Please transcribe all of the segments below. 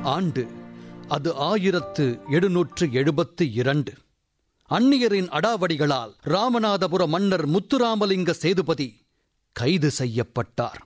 ஆண்டு அது ஆயிரத்து எழுநூற்று எழுபத்து இரண்டு அந்நியரின் அடாவடிகளால் ராமநாதபுர மன்னர் முத்துராமலிங்க சேதுபதி கைது செய்யப்பட்டார்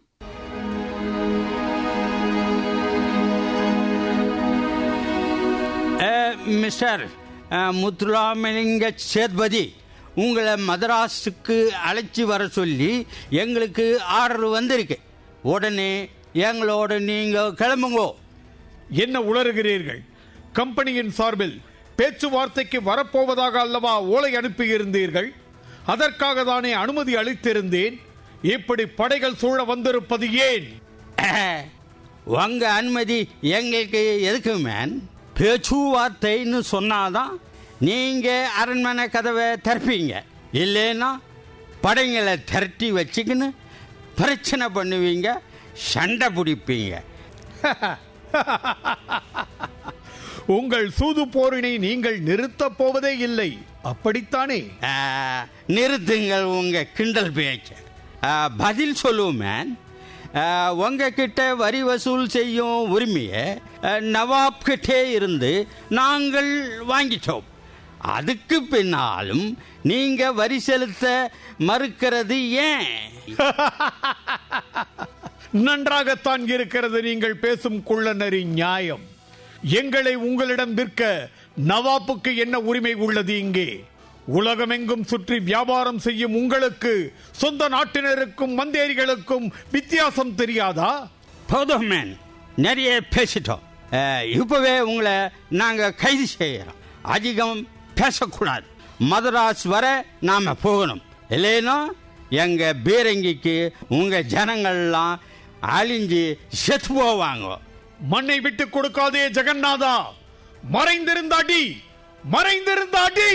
மிஸ்டர் முத்துராமலிங்க சேத்பதி உங்களை மதராஸுக்கு அழைச்சி வர சொல்லி எங்களுக்கு ஆர்டர் வந்திருக்கு உடனே எங்களோட நீங்கள் கிளம்புங்கோ என்ன உளறுகிறீர்கள் கம்பெனியின் சார்பில் பேச்சுவார்த்தைக்கு வரப்போவதாக அல்லவா ஓலை அனுப்பியிருந்தீர்கள் அதற்காக தானே அனுமதி அளித்திருந்தேன் இப்படி படைகள் சூழ வந்திருப்பது ஏன் உங்க அனுமதி எங்களுக்கு எதுக்கு மேன் பேச்சுவார்த்தைன்னு சொன்னாதான் நீங்க அரண்மனை கதவை திறப்பீங்க இல்லைன்னா படைங்களை திரட்டி வச்சுக்கின்னு பிரச்சனை பண்ணுவீங்க சண்டை பிடிப்பீங்க உங்கள் சூது போரினை நீங்கள் நிறுத்தப் போவதே இல்லை அப்படித்தானே ஆ, நிறுத்துங்கள் உங்க கிண்டல் பேச்ச ஆ, பதில் சொல்லுவோம் மேன் ஆ, உங்ககிட்ட வரி வசூல் செய்யும் உரிமையை ஆ, நவாப் கிட்டே இருந்து நாங்கள் வாங்கிட்டோம் அதுக்கு பின்னாலும் நீங்க வரி செலுத்த மறுக்கிறது ஏன் நன்றாகத்தான் இருக்கிறது நீங்கள் பேசும் குள்ளநரி நியாயம் எங்களை உங்களிடம் விற்க நவாப்புக்கு என்ன உரிமை உள்ளது இங்கே உலகமெங்கும் சுற்றி வியாபாரம் செய்யும் உங்களுக்கு சொந்த நாட்டினருக்கும் மந்தேரிகளுக்கும் வித்தியாசம் தெரியாதா போதும் மேன் நிறைய பேசிட்டோம் ஆ, இப்பவே உங்களை நாங்க கைது செய்யறோம் அதிகம் பேசக்கூடாது மதராஸ் வர நாம போகணும் இல்லைன்னா எங்க பீரங்கிக்கு உங்க ஜனங்கள்லாம் அழிஞ்சு செத்து போவாங்க மண்ணை விட்டு கொடுக்காதே ஜெகநாதா மறைந்திருந்த அடி மறைந்திருந்த அடி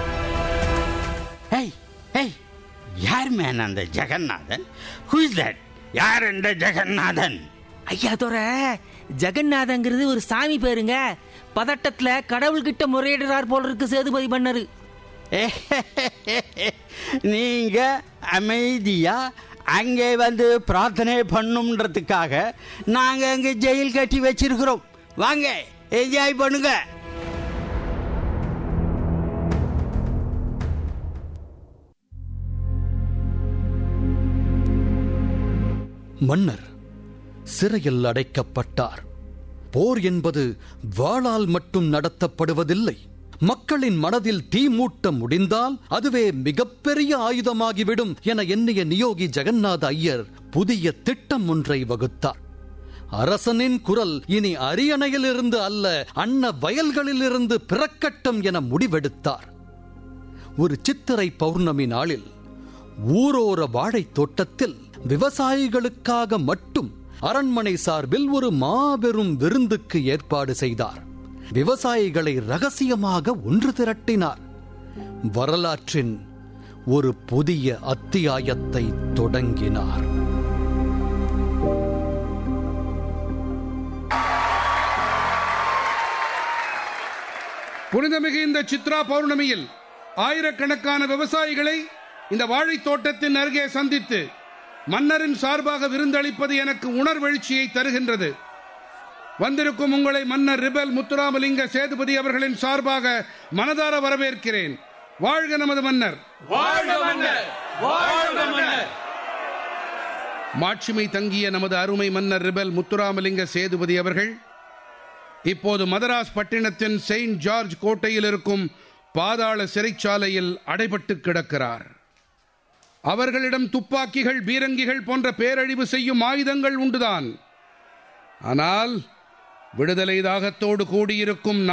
ஏய் ஏய் யார் மேன் அந்த ஜெகநாதன் ஹூ இஸ் தட் யார் இந்த ஜெகநாதன் ஐயா தோற ஜெகநாதங்கிறது ஒரு சாமி பேருங்க பதட்டத்துல கடவுள்கிட்ட முறையிடுறார் போல இருக்கு சேதுபதி பண்ணரு நீங்க அமைதியா அங்கே வந்து பிரார்த்தனை பண்ணுன்றதுக்காக நாங்க அங்க ஜெயில் கட்டி வச்சிருக்கிறோம் வாங்க என்ஜாய் பண்ணுங்க மன்னர் சிறையில் அடைக்கப்பட்டார் போர் என்பது வாளால் மட்டும் நடத்தப்படுவதில்லை மக்களின் மனதில் தீ மூட்ட முடிந்தால் அதுவே மிகப்பெரிய ஆயுதமாகிவிடும் என எண்ணிய நியோகி ஜெகநாத ஐயர் புதிய திட்டம் ஒன்றை வகுத்தார் அரசனின் குரல் இனி அரியணையிலிருந்து அல்ல அன்ன வயல்களிலிருந்து பிறக்கட்டும் என முடிவெடுத்தார் ஒரு சித்திரை பௌர்ணமி நாளில் ஊரோர வாழைத் தோட்டத்தில் விவசாயிகளுக்காக மட்டும் அரண்மனை சார்பில் ஒரு மாபெரும் விருந்துக்கு ஏற்பாடு செய்தார் விவசாயிகளை ரகசியமாக ஒன்று திரட்டினார் வரலாற்றின் ஒரு புதிய அத்தியாயத்தை தொடங்கினார் புனிதமிகு இந்த சித்ரா பௌர்ணமியில் ஆயிரக்கணக்கான விவசாயிகளை இந்த வாழைத் தோட்டத்தின் அருகே சந்தித்து மன்னரின் சார்பாக விருந்தளிப்பது எனக்கு உணர்வெழுச்சியை தருகின்றது வந்திருக்கும் உங்களை மன்னர் ரிபல் முத்துராமலிங்க சேதுபதி அவர்களின் சார்பாக மனதார வரவேற்கிறேன் வாழ்க நமது மன்னர் மாட்சிமை தங்கிய நமது அருமை மன்னர் ரிபல் முத்துராமலிங்க சேதுபதி அவர்கள் இப்போது மதராஸ் பட்டினத்தின் செயின்ட் ஜார்ஜ் கோட்டையில் இருக்கும் பாதாள சிறைச்சாலையில் அடைபட்டு கிடக்கிறார் அவர்களிடம் துப்பாக்கிகள் பீரங்கிகள் போன்ற பேரழிவு செய்யும் ஆயுதங்கள் உண்டுதான் ஆனால் விடுதலை தாகத்தோடு கூடியிருக்கும்